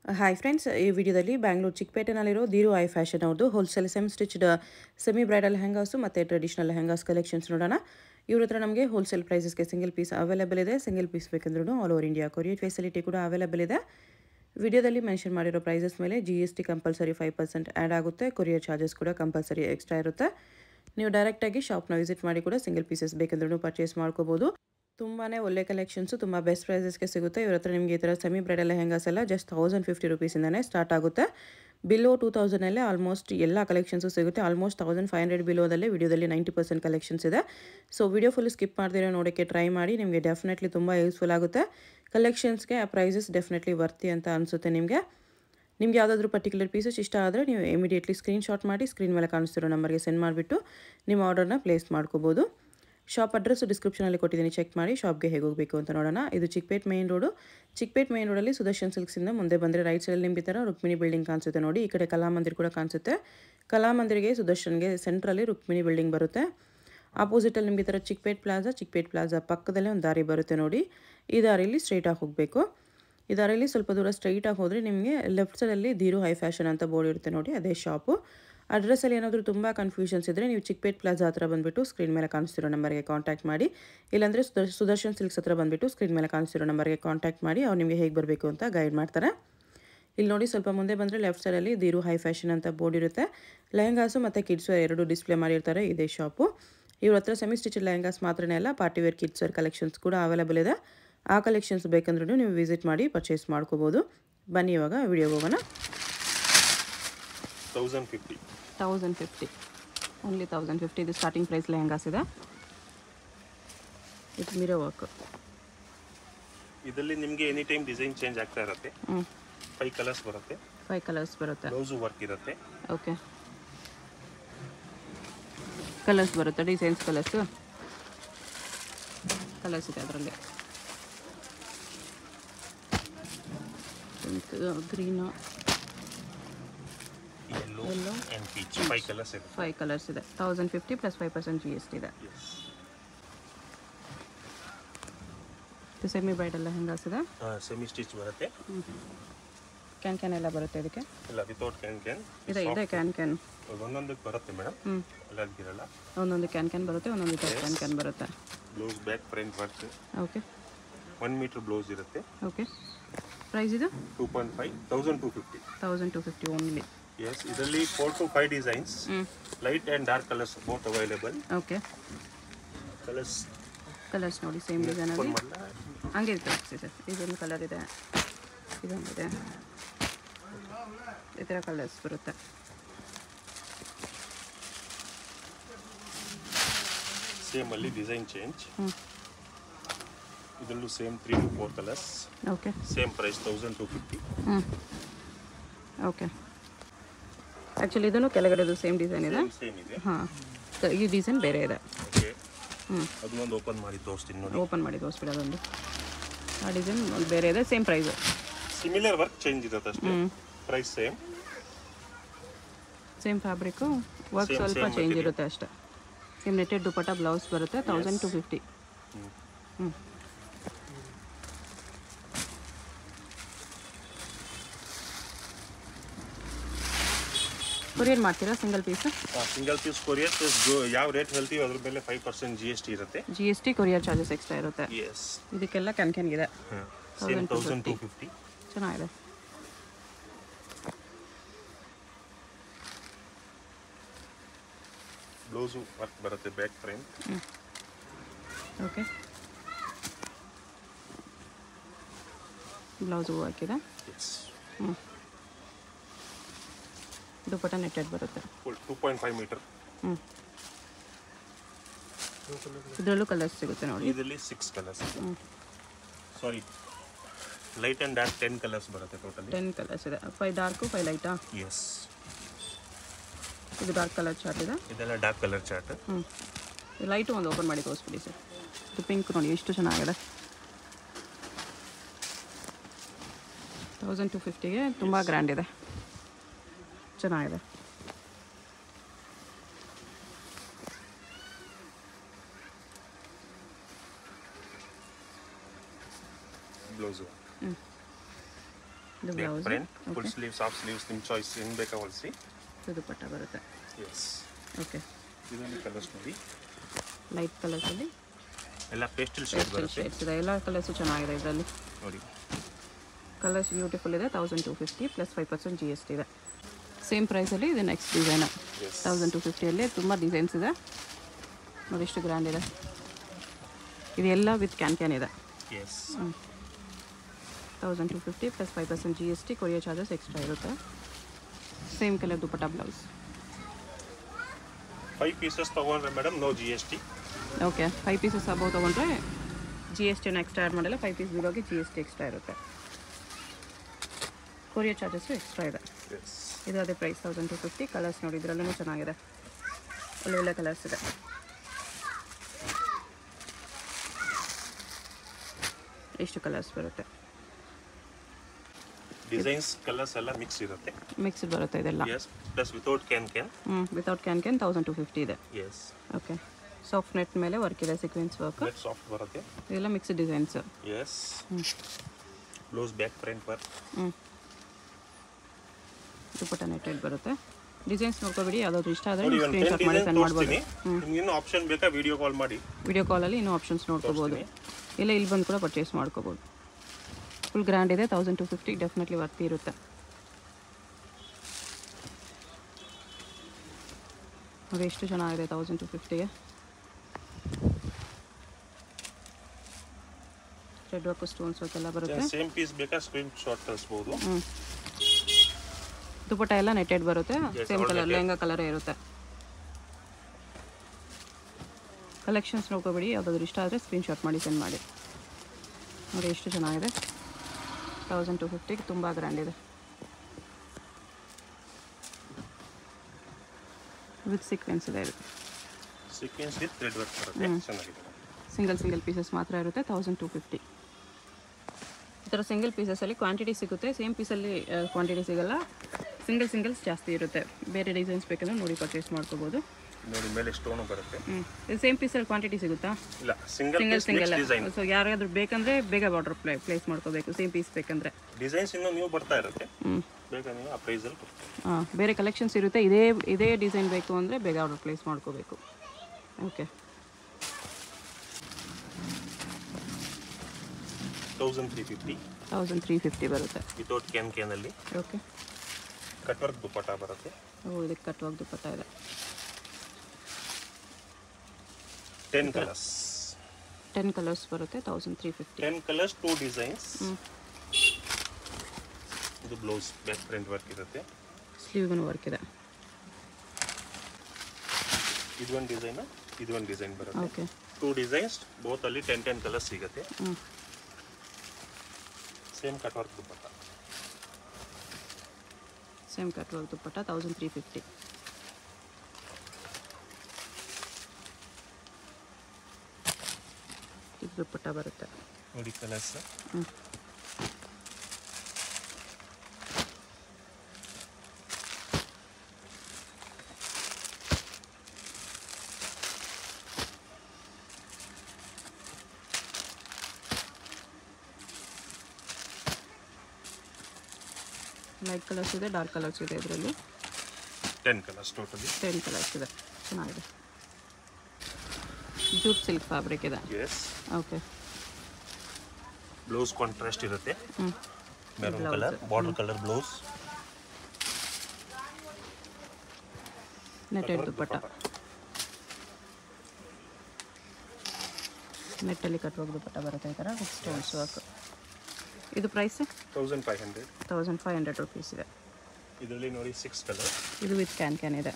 Hi friends ಈ ವಿಡಿಯೋದಲ್ಲಿ ಬ್ಯಾಂಗ್ಳೂರು ಚಿಕ್ಕಪೇಟೆನಲ್ಲಿರೋ ದೀರು ಐ ಫ್ಯಾಷನ್ ಅವ್ರದ್ದು wholesale semi stitched semi bridal lehengas ಮತ್ತು ಟ್ರೆಡಿಷನಲ್ ಲೆಹಂಗಾಸ್ ಕಲೆಕ್ಷನ್ಸ್ ನೋಡೋಣ ಇವ್ರ ಹತ್ರ ನಮಗೆ ಹೋಲ್ಸೇಲ್ ಪ್ರೈಸಸ್ಗೆ ಸಿಂಗಲ್ ಪೀಸ್ ಅವೈಲೇಬಲ್ ಇದೆ ಸಿಂಗಲ್ ಪೀಸ್ ಬೇಕಂದ್ರೂ all over India courier facility ಕೂಡ ಅವೈಲೇಬಲ್ ಇದೆ ವಿಡಿಯೋದಲ್ಲಿ ಮೆನ್ಷನ್ ಮಾಡಿರೋ ಪ್ರೈಸಸ್ ಮೇಲೆ G S T compulsory five percent add ಆಗುತ್ತೆ ಕೊರಿಯರ್ ಚಾರ್ಜಸ್ ಕೂಡ ಕಂಪಲ್ಸರಿ ಎಕ್ಸ್ಟ್ರಾ ಇರುತ್ತೆ ನೀವು ಡೈರೆಕ್ಟಾಗಿ ಶಾಪ್ನ ವಿಸಿಟ್ ಮಾಡಿ ಕೂಡ ಸಿಂಗಲ್ ಪೀಸಸ್ ಬೇಕಂದ್ರೂ ಪರ್ಚೇಸ್ ಮಾಡ್ಕೋಬೋದು ತುಂಬಾ ಒಳ್ಳೆ ಕಲೆಕ್ಷನ್ಸು ತುಂಬ ಬೆಸ್ಟ್ ಪ್ರೈಸಸ್ಗೆ ಸಿಗುತ್ತೆ ಇವ್ರ ಹತ್ರ ನಿಮಗೆ ಈ ಥರ ಸೆಮಿ ಬ್ರೈಡಲ್ ಲೆಹಂಗಾಸ್ ಎಲ್ಲ ಜಸ್ಟ್ ತೌಸಂಡ್ ಫಿಫ್ಟಿ ರುಪೀಸಿಂದನೇ ಸ್ಟಾರ್ಟ್ ಆಗುತ್ತೆ ಬಿಲೋ ಟೂ ತೌಸಂಡಲ್ಲೇ ಆಲ್ಮೋಸ್ಟ್ ಎಲ್ಲ ಕಲೆಕ್ಷನ್ಸು ಸಿಗುತ್ತೆ ಆಲ್ಮೋಸ್ಟ್ ತೌಸಂಡ್ ಫೈವ್ ಹಂಡ್ರೆಡ್ ಬಿಲೋದಲ್ಲೇ ವಿಡಿಯೋದಲ್ಲಿ ನೈಂಟಿ ಪರ್ಸೆಂಟ್ ಕಲೆಕ್ಷನ್ಸ್ ಇದೆ ಸೊ ವಿಡಿಯೋ ಫುಲ್ ಸ್ಕಿಪ್ ಮಾಡ್ದಿರೋ ನೋಡೋಕ್ಕೆ ಟ್ರೈ ಮಾಡಿ ನಿಮಗೆ ಡೆಫಿನೆಟ್ಲಿ ತುಂಬ ಯೂಸ್ಫುಲ್ ಆಗುತ್ತೆ ಕಲೆಕ್ಷನ್ಸ್ಗೆ ಆ ಪ್ರೈಸಸ್ ಡೆಫಿನೆಟ್ಲಿ ವರ್ತಿ ಅಂತ ಅನಿಸುತ್ತೆ ನಿಮಗೆ ನಿಮ್ಗೆ ಯಾವುದಾದ್ರೂ ಪರ್ಟಿಕ್ಯುಲರ್ ಪೀಸಸ್ ಇಷ್ಟ ಆದರೆ ನೀವು ಇಮಿಡಿಯೇಟ್ಲಿ ಸ್ಕ್ರೀನ್ಶಾಟ್ ಮಾಡಿ ಸ್ಕ್ರೀನ್ ಮೇಲೆ ಕಾಣಿಸ್ತಿರೋ ನಂಬರ್ಗೆ ಸೆಂಡ್ ಮಾಡಿಬಿಟ್ಟು ನಿಮ್ಮ ಆರ್ಡರ್ನ ಪ್ಲೇಸ್ ಮಾಡ್ಕೋಬೋದು ಶಾಪ್ ಅಡ್ರೆಸ್ ಡಿಸ್ಕ್ರಿಪ್ಷನಲ್ಲಿ ಕೊಟ್ಟಿದ್ದೀನಿ ಚೆಕ್ ಮಾಡಿ ಶಾಪ್ಗೆ ಹೇಗೆ ಹೋಗಬೇಕು ಅಂತ ನೋಡೋಣ ಇದು Chickpet main road Chickpet main ರೋಡಲ್ಲಿ ಸುದರ್ಶನ್ ಸಿಲ್ಕ್ಸಿಂದ ಮುಂದೆ ಬಂದರೆ ರೈಟ್ ಸೈಡಲ್ಲಿ ನಿಮಗೆ ಥರ ರುಕ್ಮಿಣಿ ಬಿಲ್ಡಿಂಗ್ ಕಾಣಿಸುತ್ತೆ ನೋಡಿ ಈ ಕಡೆ ಕಲಾಮಂದಿರ್ ಕೂಡ ಕಾಣಿಸುತ್ತೆ ಕಲಾಮಂದಿರಿಗೆ ಸುದರ್ಶನ್ಗೆ ಸೆಂಟ್ರಲ್ಲಿ ರುಕ್ಮಿಣಿ ಬಿಲ್ಡಿಂಗ್ ಬರುತ್ತೆ ಆಪೋಸಿಟಲ್ಲಿ ನಿಮಗೆ ಥರ ಚಿಕ್ಕಪೇಟ್ ಪ್ಲಾಜಾ ಚಿಕ್ಕಪೇಟ್ ಪ್ಲಾಜಾ ಪಕ್ಕದಲ್ಲೇ ಒಂದು ದಾರಿ ಬರುತ್ತೆ ನೋಡಿ ಈ ದಾರಿಯಲ್ಲಿ ಸ್ಟ್ರೈಟಾಗಿ ಹೋಗಬೇಕು ಈ ದಾರಿಯಲ್ಲಿ ಸ್ವಲ್ಪ ದೂರ ಸ್ಟ್ರೈಟಾಗಿ ಹೋದರೆ ನಿಮಗೆ ಲೆಫ್ಟ್ ಸೈಡಲ್ಲಿ ಧೀರು ಹೈ ಫ್ಯಾಷನ್ ಅಂತ ಬೋರ್ಡ್ ಇರುತ್ತೆ ನೋಡಿ ಅದೇ ಶಾಪು ಅಡ್ರೆಸ್ಸಲ್ಲಿ ಏನಾದರೂ ತುಂಬ ಕನ್ಫ್ಯೂಷನ್ಸ್ ಇದ್ದರೆ ನೀವು ಚಿಕ್ಕಪೇಟ್ ಪ್ಲಾಜಾ ಹತ್ರ ಬಂದುಬಿಟ್ಟು ಸ್ಕ್ರೀನ್ ಮೇಲೆ ಕಾಣಿಸ್ತಿರೋ ನಂಬರ್ಗೆ ಕಾಂಟ್ಯಾಕ್ಟ್ ಮಾಡಿ ಇಲ್ಲಾಂದರೆ ಸುದರ್ ಸುದರ್ಶನ್ ಸಿಲ್ಕ್ಸ್ ಹತ್ರ ಬಂದುಬಿಟ್ಟು ಸ್ಕ್ರೀನ್ ಮೇಲೆ ಕಾಣಿಸ್ತಿರೋ ನಂಬರ್ಗೆ ಕಾಂಟ್ಯಾಕ್ಟ್ ಮಾಡಿ ಅವ್ರು ನಿಮಗೆ ಹೇಗೆ ಬರಬೇಕು ಅಂತ ಗೈಡ್ ಮಾಡ್ತಾರೆ ಇಲ್ಲಿ ನೋಡಿ ಸ್ವಲ್ಪ ಮುಂದೆ ಬಂದರೆ ಲೆಫ್ಟ್ ಸೈಡಲ್ಲಿ ದೀರು ಹೈ ಫ್ಯಾಷನ್ ಅಂತ ಬೋರ್ಡ್ ಇರುತ್ತೆ ಲೆಹಂಗಾಸು ಮತ್ತು ಕಿಡ್ಸ್ ವೇರ್ ಎರಡು ಡಿಸ್ಪ್ಲೇ ಮಾಡಿರ್ತಾರೆ ಇದೇ ಶಾಪು ಇವ್ರ ಹತ್ರ ಸೆಮಿ ಸ್ಟಿಚ್ ಲೆಹಂಗಾಸ್ ಮಾತ್ರನೇ ಅಲ್ಲ party wear kids wear collections ಕೂಡ ಅವೈಲೇಬಲ್ ಇದೆ ಆ ಕಲೆಕ್ಷನ್ಸ್ ಬೇಕಂದ್ರೂ ನೀವು ವಿಸಿಟ್ ಮಾಡಿ ಪರ್ಚೇಸ್ ಮಾಡ್ಕೋಬೋದು ಬನ್ನಿ ಇವಾಗ ವಿಡಿಯೋಗೆ ಹೋಗೋಣ thousand fifty thousand fifty only thousand fifty ಇದು ಸ್ಟಾರ್ಟಿಂಗ್ ಪ್ರೈಸ್ ಲೆಹಂಗಾಸ್ ಇದೆ ಇದು ಮಿರೋ ವರ್ಕ್ ಇದರಲ್ಲಿ ನಿಮಗೆ ಎನಿ ಟೈಮ್ ಡಿಸೈನ್ ಚೇಂಜ್ ಆಗ್ತಾ ಇರುತ್ತೆ ಹ್ಞೂ ಫೈವ್ ಕಲರ್ಸ್ ಬರುತ್ತೆ ಫೈವ್ ಕಲರ್ಸ್ ಬರುತ್ತೆ ಬ್ಲೌಸು ವರ್ಕ್ ಇರುತ್ತೆ ಓಕೆ ಕಲರ್ಸ್ ಬರುತ್ತೆ ಡಿಸೈನ್ಸ್ ಕಲರ್ಸು ಕಲರ್ಸ್ ಇದೆ ಅದರಲ್ಲಿ pink green yellow Yellow. And peach five colours ಇದೆ ಫೈವ್ ಕಲರ್ಸ್ ಇದೆ thousand fifty plus five percent G S T ಇದೆ ಎಸ್ ಇದು ಸೆಮಿ ಬ್ರೈಡಲ್ ಲೆಹಂಗಾಸ್ ಇದೆ ಸೆಮಿ ಸ್ಟಿಚ್ ಬರುತ್ತೆ ಕ್ಯಾನ್ ಕ್ಯಾನ್ ಎಲ್ಲ ಬರುತ್ತೆ ಇದಕ್ಕೆ ಇಲ್ಲ ವಿತೌಟ್ ಕ್ಯಾನ್ ಕ್ಯಾನ್ ಇದೆ ಇದೆ ಕ್ಯಾನ್ ಕ್ಯಾನ್ ಒಂದೊಂದಕ್ಕೆ ಬರುತ್ತೆ ಮೇಡಮ್ ಹ್ಞೂ ಎಲ್ಲದಕ್ಕಿರಲ್ಲ ಒಂದೊಂದು ಕ್ಯಾನ್ ಕ್ಯಾನ್ ಬರುತ್ತೆ ಒಂದೊಂದು ಕ್ಯಾನ್ ಕ್ಯಾನ್ ಬರುತ್ತೆ blouse back front work okay one meter blouse ಇರುತ್ತೆ ಓಕೆ ಪ್ರೈಸ್ ಇದು two point five thousand two fifty thousand two fifty only yes ಇದರಲ್ಲಿ ಫೋರ್ ಟು ಫೈವ್ ಡಿಸೈನ್ಸ್ ಹ್ಞೂ light and dark colours both available okay colours colours ನೋಡಿ same ಡಿಸೈನಲ್ಲಿ open ಮಾಡಲ ಹಂಗೆ ಇದೆ sir ಇದೊಂದು ಕಲರ್ ಇದೆ ಇದೊಂದಿದೆ ಈ ಥರ ಕಲರ್ಸ್ ಬರುತ್ತೆ ಸೇಮ್ ಅಲ್ಲಿ ಡಿಸೈನ್ ಚೇಂಜ್ ಹ್ಞೂ ಇದರಲ್ಲೂ same three to four colours okay same price thousand two fifty ಹ್ಞೂ ಓಕೆ ಆ್ಯಕ್ಚುಲಿ ಇದನ್ನು ಕೆಳಗಡೆದು ಸೇಮ್ ಡಿಸೈನ್ ಇದೆ ಸೇಮ್ ಇದೆ ಹಾಂ ಈ ಡಿಸೈನ್ ಬೇರೆ ಇದೆ ಓಕೆ ಹ್ಞೂ ಅದನ್ನೊಂದು ಓಪನ್ ಮಾಡಿ ತೋರಿಸ್ತೀನಿ ನೋಡಿ ಓಪನ್ ಮಾಡಿ ತೋರಿಸ್ಬಿಡಿ ಅದೊಂದು ಆ ಡಿಸೈನ್ ಒಂದು ಬೇರೆ ಇದೆ same price similar work change ಇರುತ್ತೆ ಅಷ್ಟೇ ಹ್ಞೂ price same same fabric work Same, ಸ್ವಲ್ಪ same ಚೇಂಜ್ material. ಇರುತ್ತೆ ಅಷ್ಟೇ ಸೇಮ್ ನೆಟ್ಟೆಡ್ ದುಪಟ್ಟ ಬ್ಲೌಸ್ ಬರುತ್ತೆ ತೌಸಂಡ್ ಟು ಫಿಫ್ಟಿ ಹ್ಞೂ ಕೊರಿಯರ್ ಮಾಡ್ತೀರಾ single piece single piece courier plus ಯಾವ ರೇಟ್ ಹೇಳ್ತೀವಿ ಅದ್ರ ಮೇಲೆ five percent G S T ಇರುತ್ತೆ G S T courier charges extra ಇರುತ್ತೆ ಎಸ್ ಇದಕ್ಕೆಲ್ಲ ಕ್ಯಾನ್ ಕ್ಯಾನ್ ಇದೆ ಸೇಮ್ ತೌಸಂಡ್ ಟು ಫಿಫ್ಟಿ ಚೆನ್ನಾಗಿದೆ ಬ್ಲೌಸು ವರ್ಕ್ ಬರುತ್ತೆ ಬ್ಯಾಕ್ ಫ್ರೇಮ್ ಓಕೆ ಬ್ಲೌಸು ಹಾಕಿದೆ ಎಸ್ ಹ್ಞೂ ದುಪಟ್ಟ ನೆಟ್ಟೆಡ್ ಬರುತ್ತೆ ಟೂ ಪಾಯಿಂಟ್ ಫೈವ್ ಮೀಟರ್ ಹ್ಞೂ ಇದರಲ್ಲೂ ಕಲರ್ಸ್ ಸಿಗುತ್ತೆ ನೋಡಿ ಇದರಲ್ಲಿ ಸಿಕ್ಸ್ ಕಲರ್ಸ್ ಹ್ಞೂ sari light and dark ten colours ಬರುತ್ತೆ ಟೋಟಲಿ ಟೆನ್ ಕಲರ್ಸ್ ಇದೆ ಫೈವ್ ಡಾರ್ಕು ಫೈವ್ ಲೈಟಾ ಎಸ್ ಇದು ಡಾರ್ಕ್ ಕಲರ್ ಚಾರ್ಟ್ ಇದೆ ಇದೆಲ್ಲ ಡಾರ್ಕ್ ಕಲರ್ ಚಾರ್ಟ್ ಹ್ಞೂ ಲೈಟು ಒಂದು ಓಪನ್ ಮಾಡಿ ತೋರಿಸ್ಬಿಡಿ ಸರ್ ಇದು ಪಿಂಕ್ ನೋಡಿ ಎಷ್ಟು ಚೆನ್ನಾಗಿದೆ ತೌಸಂಡ್ ಟು ಫಿಫ್ಟಿಗೆ ತುಂಬ ಗ್ರ್ಯಾಂಡ್ ಇದೆ ಚೆನ್ನಾಗಿದೆ ಬ್ಲೌಸು ಇದು back blouse print full sleeves half sleeves ನಿಮ್ಮ ಚಾಯ್ಸ್ ಹೆಂಗೆ ಬೇಕಾ ಹೊಲಿಸಿ ಇದು ದುಪಟ್ಟ ಬರುತ್ತೆ ಎಸ್ ಓಕೆ ಇದೊಂದು ಕಲರ್ಸ್ ನೋಡಿ ಲೈಟ್ ಕಲರ್ಸಲ್ಲಿ ಎಲ್ಲ ಪೇಸ್ಟಲ್ ಶೇಡ್ ಪೇಸ್ಟಲ್ ಬರುತ್ತೆ ಶೇಡ್ಸ್ ಇದೆ ಎಲ್ಲ ಕಲರ್ಸು ಚೆನ್ನಾಗಿದೆ ಇದರಲ್ಲಿ ನೋಡಿ ಕಲರ್ಸ್ ಬ್ಯೂಟಿಫುಲ್ ಇದೆ thousand two fifty plus five percent G S T ಇದೆ ಸೇಮ್ ಪ್ರೈಸಲ್ಲಿ ಇದು next design yes thousand two ಫಿಫ್ಟಿಯಲ್ಲಿ ತುಂಬ ಡಿಸೈನ್ಸ್ ಇದೆ ನೋಡಿ ಎಷ್ಟು ಗ್ರ್ಯಾಂಡ್ ಇದೆ ಇದೆಲ್ಲ ವಿತ್ ಕ್ಯಾನ್ ಕ್ಯಾನ್ ಇದೆ yes thousand two fifty plus five percent G S T courier charges extra ಇರುತ್ತೆ same colour dupatta blouse five pieces ತೊಗೊಂಡ್ರೆ madam no G S T okay five pieces above ತೊಗೊಂಡ್ರೆ G S ಟಿನ extra add ಮಾಡಿಲ್ಲ five piece ಬಿಡೋಗಿ G S T extra ಇರುತ್ತೆ courier charges extra ಇದೆ yes ಇದು ಅದೇ price thousand two fifty colours ನೋಡಿ ಇದರಲ್ಲೂ ಚೆನ್ನಾಗಿದೆ ಒಳ್ಳೆ ಒಳ್ಳೆ ಕಲರ್ಸ್ ಇದೆ ಎಷ್ಟು ಕಲರ್ಸ್ ಬರುತ್ತೆ ಡಿಸೈನ್ಸ್ ಕಲರ್ಸ್ ಎಲ್ಲ ಮಿಕ್ಸ್ ಇರುತ್ತೆ ಮಿಕ್ಸ್ಡ್ ಬರುತ್ತೆ ಇದೆಲ್ಲ yes plus without can can ಹ್ಞೂ without can can thousand two fifty ಇದೆ ಎಸ್ ಓಕೆ ಸಾಫ್ಟ್ ನೆಟ್ ಮೇಲೆ ವರ್ಕ್ ಇದೆ ಸೀಕ್ವೆನ್ಸ್ ವರ್ಕ್ ನೆಟ್ ಸಾಫ್ಟ್ ಬರುತ್ತೆ ಇದೆಲ್ಲ mixed designs yes blouse back print work ಹ್ಞೂ ದುಪ್ಪಟ್ಟ ನೆಟ್ಟೆಡ್ ಬರುತ್ತೆ ಡಿಸೈನ್ಸ್ ನೋಡ್ಕೊಬಿಡಿ ಯಾವುದಾದ್ರು ಇಷ್ಟ ಆದರೆ ನೋಡಿ ನೀವು ಒಂದು ಟೆನ್ ಸ್ಕ್ರೀನ್ಶಾಟ್ ಮಾಡಿ ಡಿಸೈನ್ ಸೆಂಡ್ ಮಾಡ್ಬೋದು ತೋರಿಸ್ತೀನಿ ನಿಮ್ಗೆ ಇನ್ನೂ ಆಪ್ಷನ್ ಬೇಕಾ ವಿಡಿಯೋ ಕಾಲ್ ಮಾಡಿ ವಿಡಿಯೋ ಕಾಲಲ್ಲಿ ಇನ್ನೂ ಆಪ್ಷನ್ಸ್ ನೋಡ್ಕೋಬೋದು ಇಲ್ಲ ಇಲ್ಲಿ ಬಂದು ಕೂಡ ಪರ್ಚೇಸ್ ಮಾಡ್ಕೋಬೋದು ಫುಲ್ ಗ್ರ್ಯಾಂಡ್ ಇದೆ thousand two fifty definitely worthy ಇರುತ್ತೆ ಅದು ಎಷ್ಟು ಚೆನ್ನಾಗಿದೆ ತೌಸಂಡ್ ಟು ಫಿಫ್ಟಿಗೆ ರೆಡ್ ವರ್ಕ್ ಸ್ಟೋನ್ಸ್ ವರ್ಕ್ ಎಲ್ಲ ಬರುತ್ತೆ ಸೇಮ್ ಪೀಸ್ ಬೇಕಾ ಸ್ಕ್ರೀನ್ ಶಾಟ್ ಕಳಿಸ್ಬೋದು ಹ್ಞೂ ದುಪಟ್ಟ ಎಲ್ಲ ನೆಟ್ಟೆಡ್ ಬರುತ್ತೆ ಸೇಮ್ ಕಲರ್ ಲೆಹಂಗಾ ಕಲರೇ ಇರುತ್ತೆ ಕಲೆಕ್ಷನ್ಸ್ ನೋಡ್ಕೊಬೇಡಿ ಯಾವುದಾದ್ರು ಇಷ್ಟ ಆದರೆ ಸ್ಕ್ರೀನ್ಶಾಟ್ ಮಾಡಿ ಸೆಂಡ್ ಮಾಡಿ ನೋಡಿ ಎಷ್ಟು ಚೆನ್ನಾಗಿದೆ ತೌಸಂಡ್ ಟು ಫಿಫ್ಟಿಗೆ ತುಂಬ ಗ್ರ್ಯಾಂಡ್ ಇದೆ ವಿತ್ ಸೀಕ್ವೆನ್ಸ್ ಇದೆ ಇದು ಸೀಕ್ವೆನ್ಸ್ ವಿತ್ ಥ್ರೆಡ್ ವರ್ಕ್ ಬರುತ್ತೆ ಚೆನ್ನಾಗಿದೆ ಸಿಂಗಲ್ ಸಿಂಗಲ್ ಪೀಸಸ್ ಮಾತ್ರ ಇರುತ್ತೆ ತೌಸಂಡ್ ಟು ಫಿಫ್ಟಿ ಈ ಥರ ಸಿಂಗಲ್ ಪೀಸಸಲ್ಲಿ ಕ್ವಾಂಟಿಟಿ ಸಿಗುತ್ತೆ ಸೇಮ್ ಪೀಸಲ್ಲಿ ಕ್ವಾಂಟಿಟಿ ಸಿಗಲ್ಲ ಸಿಂಗಲ್ ಸಿಂಗಲ್ಸ್ ಜಾಸ್ತಿ ಇರುತ್ತೆ ಬೇರೆ ಡಿಸೈನ್ಸ್ ಬೇಕಂದ್ರೆ ನೋಡಿ ಪರ್ಚೇಸ್ ಮಾಡ್ಕೋಬೋದು ನೋಡಿ ಮೇಲೆ ಸ್ಟೋನು ಬರುತ್ತೆ ಹ್ಞೂ ಇದು ಸೇಮ್ ಪೀಸಲ್ಲಿ ಕ್ವಾಂಟಿಟಿ ಸಿಗುತ್ತಾ ಇಲ್ಲ single single piece single mix design so ಯಾರಾದ್ರೂ ಬೇಕಂದ್ರೆ ಬೇಗ ಆರ್ಡರ್ ಪ್ಲೇ ಪ್ಲೇಸ್ ಮಾಡ್ಕೋಬೇಕು ಸೇಮ್ ಪೀಸ್ ಬೇಕಂದ್ರೆ ಡಿಸೈನ್ಸ್ ಇನ್ನೂ ನೀವು ಬರ್ತಾ ಇರುತ್ತೆ ಹ್ಞೂ ಬೇಕಾ ನೀವು ಆ ಪ್ರೈಸಲ್ಲಿ ಹಾಂ ಬೇರೆ ಕಲೆಕ್ಷನ್ಸ್ ಇರುತ್ತೆ ಇದೇ ಇದೇ ಡಿಸೈನ್ ಬೇಕು ಅಂದರೆ ಬೇಗ ಆರ್ಡರ್ ಪ್ಲೇಸ್ ಮಾಡ್ಕೋಬೇಕು okay thousand three fifty thousand three fifty ಬರುತ್ತೆ ವಿತೌಟ್ ಕ್ಯಾನ್ ಕ್ಯಾನಲ್ಲಿ ಓಕೆ ಕಟ್ ವರ್ಕ್ ದುಪ್ಪಟ ಬರುತ್ತೆ ಓ ಇದಕ್ಕೆ ಕಟ್ಟುವಾಗ ದುಪ್ಪಟ್ಟ ಇದೆ ಟೆನ್ ಕಲರ್ಸ್ ಟೆನ್ ಕಲರ್ಸ್ ಬರುತ್ತೆ thousand three fifty ten colours two designs ಹ್ಞೂ ಇದು ಬ್ಲೌಸ್ ಬ್ಯಾಕ್ ಪ್ರಿಂಟ್ ವರ್ಕ್ ಇರುತ್ತೆ ಸ್ಲೀವ್ಗೂ ವರ್ಕ್ ಇದೆ ಇದು ಒಂದು ಡಿಸೈನ್ ಇದು ಒಂದು ಡಿಸೈನ್ ಬರುತ್ತೆ ಓಕೆ ಟೂ ಡಿಸೈನ್ಸ್ ಬೋತ್ ಅಲ್ಲಿ ಟೆನ್ ಟೆನ್ ಕಲರ್ಸ್ ಸಿಗುತ್ತೆ ಹ್ಞೂ same cut work dupatta same ಕಟ್ಟುವಾಗ ದುಪ್ಪಟ್ಟ ತೌಸಂಡ್ ತ್ರೀ ಫಿಫ್ಟಿ ಇದು ದುಪ್ಪಟ್ಟ ಬರುತ್ತೆ ನೋಡಿ ಕಲರ್ಸ್ ಹ್ಞೂ ಲೈಟ್ ಕಲರ್ಸ್ ಇದೆ ಡಾರ್ಕ್ ಕಲರ್ಸ್ ಇದೆ ಇದರಲ್ಲಿ ten colours totally ten colours ಇದೆ ಚೆನ್ನಾಗಿದೆ ಜೂಟ್ ಸಿಲ್ಕ್ ಫ್ಯಾಬ್ರಿಕ್ ಇದೆ ಎಸ್ ಓಕೆ ಬ್ಲೌಸ್ ಕಾಂಟ್ರಾಸ್ಟ್ ಇರುತ್ತೆ ಹ್ಞೂ maroon colour border colour blouse netted dupatta ನೆಟ್ಟಲ್ಲಿ ಕಟ್ಟುವಾಗ ದುಪ್ಪಟ್ಟ ಬರುತ್ತೆ ಈ ಥರ ವಿತ್ ಸ್ಟೋನ್ಸ್ ವರ್ಕ್ ಇದು price thousand five hundred thousand five hundred rupees ಇದೆ ಇದರಲ್ಲಿ ನೋಡಿ ಸಿಕ್ಸ್ ಕಲರ್ ಇದು ವಿತ್ ಕ್ಯಾನ್ ಕ್ಯಾನ್ ಇದೆ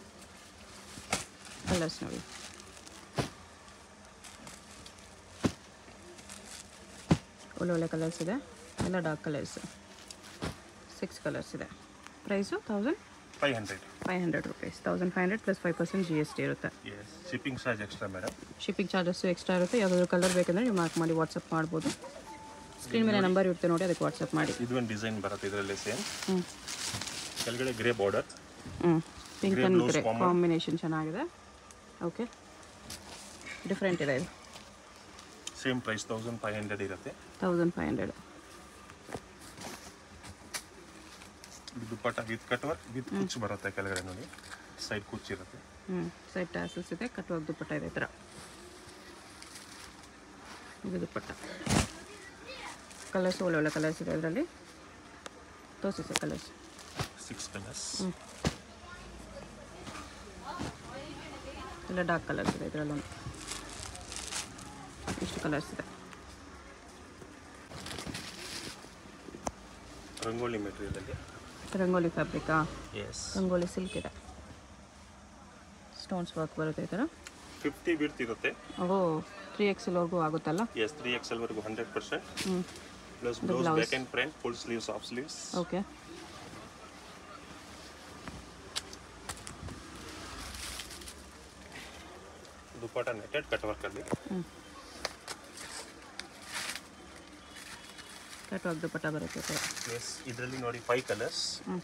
ಕಲರ್ಸ್ ನೋಡಿ ಒಳ್ಳೆ ಒಳ್ಳೆ ಕಲರ್ಸ್ ಇದೆ ಎಲ್ಲ ಡಾರ್ಕ್ ಕಲರ್ಸ್ ಸಿಕ್ಸ್ ಕಲರ್ಸ್ ಇದೆ price thousand five hundred five hundred rupees thousand five hundred plus five percent G S T ಇರುತ್ತೆ yes shipping charge extra madam shipping charges extra ಇರುತ್ತೆ ಯಾವುದಾದ್ರು ಕಲರ್ ಬೇಕಂದರೆ ನೀವು ಮಾರ್ಕ್ ಮಾಡಿ WhatsApp ಮಾಡ್ಬೋದು screen ಮೇಲೆ number ಇರುತ್ತೆ ನೋಡಿ ಅದಕ್ಕೆ ವಾಟ್ಸಪ್ ಮಾಡಿ ಇದು ಒಂದು ಡಿಸೈನ್ ಬರುತ್ತೆ ಇದರಲ್ಲಿ ಸೇಮ್ ಹ್ಞೂ ಕೆಳಗಡೆ ಗ್ರೇ ಬಾರ್ಡರ್ ಹ್ಞೂ pink Grey and blouse grey common. Combination ಚೆನ್ನಾಗಿದೆ ಓಕೆ ಡಿಫ್ರೆಂಟ್ ಇದೆ ಇದು same price thousand five hundred ಇರುತ್ತೆ ತೌಸಂಡ್ ಫೈವ್ ಹಂಡ್ರೆಡ್ ಇದು dupatta with cut work with ಕುಚ್ ಬರುತ್ತೆ ಕೆಳಗಡೆ ನೋಡಿ ಸೈಡ್ ಕುಚ್ ಇರುತ್ತೆ ಹ್ಞೂ ಸೈಡ್ ಟ್ಯಾಸಲ್ಸ್ ಇದೆ ಕಟ್ಟುವಾಗ ದುಪ್ಪಟ್ಟ ಇದೆ ಈ ಥರ ಇದು ದುಪ್ಪಟ್ಟ ಕಲರ್ಸ್ ಒಳ್ಳೆ ಒಳ್ಳೆ ಕಲರ್ಸ್ ಇದೆ ಅದರಲ್ಲಿ ತೋರಿಸಿ ಸರ್ ಕಲರ್ಸ್ ಸಿಕ್ಸ್ ಕಲರ್ಸ್ ಎಲ್ಲ ಡಾರ್ಕ್ ಕಲರ್ಸ್ ಇದೆ ಇದರಲ್ಲೊಂದು ಇಷ್ಟು ಕಲರ್ಸ್ ಇದೆ ರಂಗೋಲಿ ಮೆಟೀರಿಯಲಲ್ಲಿ ರಂಗೋಲಿ ಫ್ಯಾಬ್ರಿಕಾ ಎಸ್ ರಂಗೋಲಿ ಸಿಲ್ಕ್ ಇದೆ ಸ್ಟೋನ್ಸ್ ವರ್ಕ್ ಬರುತ್ತೆ ಈ ಥರ ಫಿಫ್ಟಿ ಬಿಡ್ತ್ ಇರುತ್ತೆ ಅವು ತ್ರೀ ಎಕ್ಸೆಲ್ವರೆಗೂ ಆಗುತ್ತಲ್ಲ ಎಸ್ ತ್ರೀ ಎಕ್ಸ್ ಎಲ್ವರೆಗೂ ಹಂಡ್ರೆಡ್ ಪರ್ಸೆಂಟ್ ಹ್ಞೂ plus blouse back and front full sleeves half sleeves okay dupatta netted cut ವರ್ಕಲ್ಲಿ ಹ್ಞೂ ಕಟ್ಟುವಾಗ ದುಪ್ಪಟ್ಟ ಬರುತ್ತೆ ಈ ಥರ ಎಸ್ ಇದರಲ್ಲಿ ನೋಡಿ ಫೈವ್ ಕಲರ್ಸ್ ಹ್ಞೂ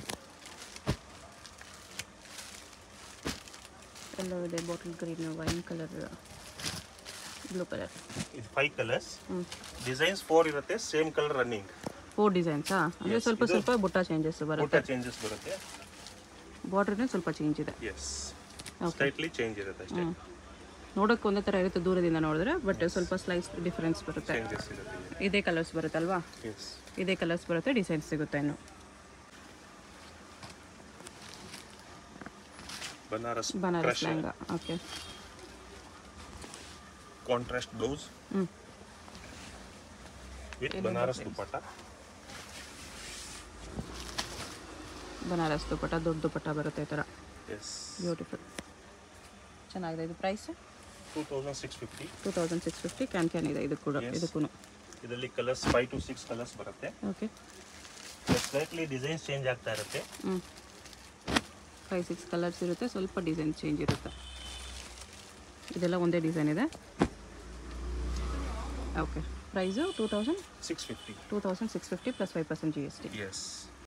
ಎಲ್ಲೋ ಇದೆ bottle green wine colour blue colour ಇದು ಫೈವ್ ಕಲರ್ಸ್ ಹ್ಞೂ ಡಿಸೈನ್ಸ್ ಫೋರ್ ಇರುತ್ತೆ ಸೇಮ್ ಕಲರ್ ರನ್ನಿಂಗ್ ಫೋರ್ ಡಿಸೈನ್ಸಾ ಅಂದರೆ Yes, ಸ್ವಲ್ಪ ಇದು- ಸ್ವಲ್ಪ ಬುಟ್ಟ ಚೇಂಜಸ್ ಊಟ ಬರುತ್ತೆ ಚೇಂಜಸ್ ಬರುತ್ತೆ ಬಾರ್ಡ್ರೇ ಸ್ವಲ್ಪ ಚೇಂಜ್ ಇದೆ ಎಸ್ Okay. ಸ್ಲೈಟ್ಲಿ ಚೇಂಜ್ ಇರುತ್ತೆ ಅಷ್ಟೇ ಹ್ಞೂ ನೋಡೋಕೆ ಒಂದೇ ಥರ ಇರುತ್ತೆ ದೂರದಿಂದ ನೋಡಿದ್ರೆ ಬಟ್ ಸ್ವಲ್ಪ ಸ್ಲೈಸ್ ಡಿಫ್ರೆನ್ಸ್ ಬರುತ್ತೆ ಚೇಂಜಸ್ ಇರುತ್ತೆ ಇದೇ ಕಲರ್ಸ್ ಬರುತ್ತಲ್ವಾ ಎಸ್ ಇದೇ ಕಲರ್ಸ್ ಬರುತ್ತೆ ಡಿಸೈನ್ಸ್ ಸಿಗುತ್ತೆ ಇನ್ನು Banaras Banaras lehenga okay contrast blouse ಹ್ಞೂ ವಿತ್ ಬನಾರಸ್ ದುಪ್ಪಟ್ಟ ಬನಾರಸ್ ದುಪ್ಪಟ್ಟ ದೊಡ್ಡ ದುಪ್ಪಟ್ಟ ಬರುತ್ತೆ ಈ ಥರ ಎಸ್ ಬ್ಯೂಟಿಫುಲ್ ಚೆನ್ನಾಗಿದೆ ಇದು price two thousand six fifty two thousand six fifty can can ಇದೆ ಇದು ಕೂಡ Yes. ಇದಕ್ಕೂ ಇದರಲ್ಲಿ colours five to six colours ಬರುತ್ತೆ ಓಕೆ ಸ್ಲೈಟ್ಲಿ ಡಿಸೈನ್ಸ್ ಚೇಂಜ್ ಆಗ್ತಾ ಇರುತ್ತೆ ಹ್ಞೂ ಫೈವ್ ಸಿಕ್ಸ್ ಕಲರ್ಸ್ ಇರುತ್ತೆ ಸ್ವಲ್ಪ ಡಿಸೈನ್ ಚೇಂಜ್ ಇರುತ್ತೆ ಇದೆಲ್ಲ ಒಂದೇ ಡಿಸೈನ್ ಇದೆ okay price two thousand six fifty two thousand six fifty plus five percent G S T S